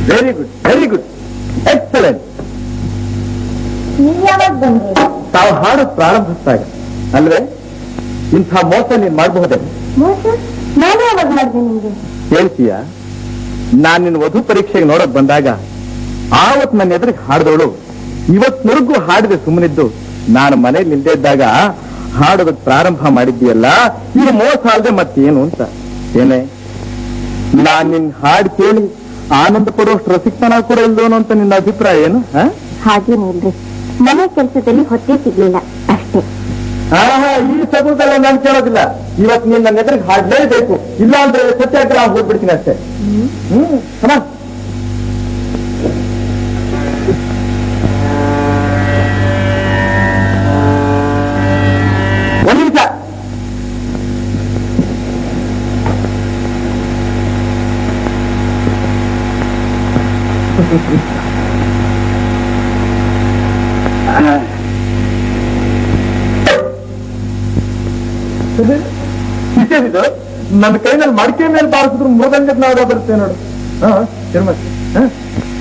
Very good very good excellent ನೀವ್ ಯಾವಾಗ ಬಂದ್ರಿ ತಾವು ಹಾಡು ಪ್ರಾರಂಭಿಸಿದಾಗ ಅಲ್ವೇ ಇಂಥ ಮೋಸ ನೀನ್ ಮಾಡಬಹುದೇ ಮೋಸ ನಾನು ಯಾವಾಗ ಮಾಡಿದೆ ನಿಮ್ಗೆ ಹೇಳ್ತೀಯ ನಾನ್ ನಿನ್ನ ವಧು ಪರೀಕ್ಷೆಗೆ ನೋಡಕ್ ಬಂದಾಗ ಆವತ್ ನನ್ನ ಎದುರಿಗೆ ಹಾಡಿದವಳು ಇವತ್ವರೆಗೂ ಹಾಡಿದೆ ಸುಮ್ಮನಿದ್ದು ನಾನು ಮನೇಲಿ ನಿಲ್ದೇ ಇದ್ದಾಗ ಹಾಡೋದಕ್ ಪ್ರಾರಂಭ ಮಾಡಿದ್ದೀಯಲ್ಲ ಇದು ಮೋಸ ಅಲ್ಲದೆ ಮತ್ತೇನು ಅಂತ ಏನೇ ನಾನ್ ನಿನ್ ಹಾಡು ಕೇಳಿ ಆನಂದ ಪಡುವಷ್ಟು ರಸಿಕ್ತನ ಕೂಡ ಇಲ್ದೋನು ಅಂತ ನಿನ್ನ ಅಭಿಪ್ರಾಯ ಏನು ಆ? ಹಾಗೇನಿಲ್ರಿ ಮನೆ ಕೆಲಸದಲ್ಲಿ ಹೊಟ್ಟೆ ಸಿಗ್ಲಿಲ್ಲ ಅಷ್ಟೇ ಆಹಾ, ಈ ಸಗುದಲ್ಲ ನಾನು ಕೇಳೋದಿಲ್ಲ ಇವತ್ತು ನೀನ್ ನನ್ನ ಎದುರಿಗೆ ಹಾಡ್ಲೇಬೇಕು ಇಲ್ಲ ಅಂದ್ರೆ ಸತ್ಯಾಗ್ರಹ ಹೋಗ್ಬಿಡ್ತೀನಿ ಅಷ್ಟೇ ಹ್ಮ್ come on. ಒಂದ್ ನಿಮಿಷ ಇದೇನಿದು ನನ್ನ ಕೈನಲ್ಲಿ ಮಡಿಕೆ ಮೇಲೆ ಬಾರಿಸಿದ್ರು ಮೃದಂಗದ ನಾದ ಬರುತ್ತೆ ನೋಡು ಹಾ ತಿರುಮತಿ ಹಾ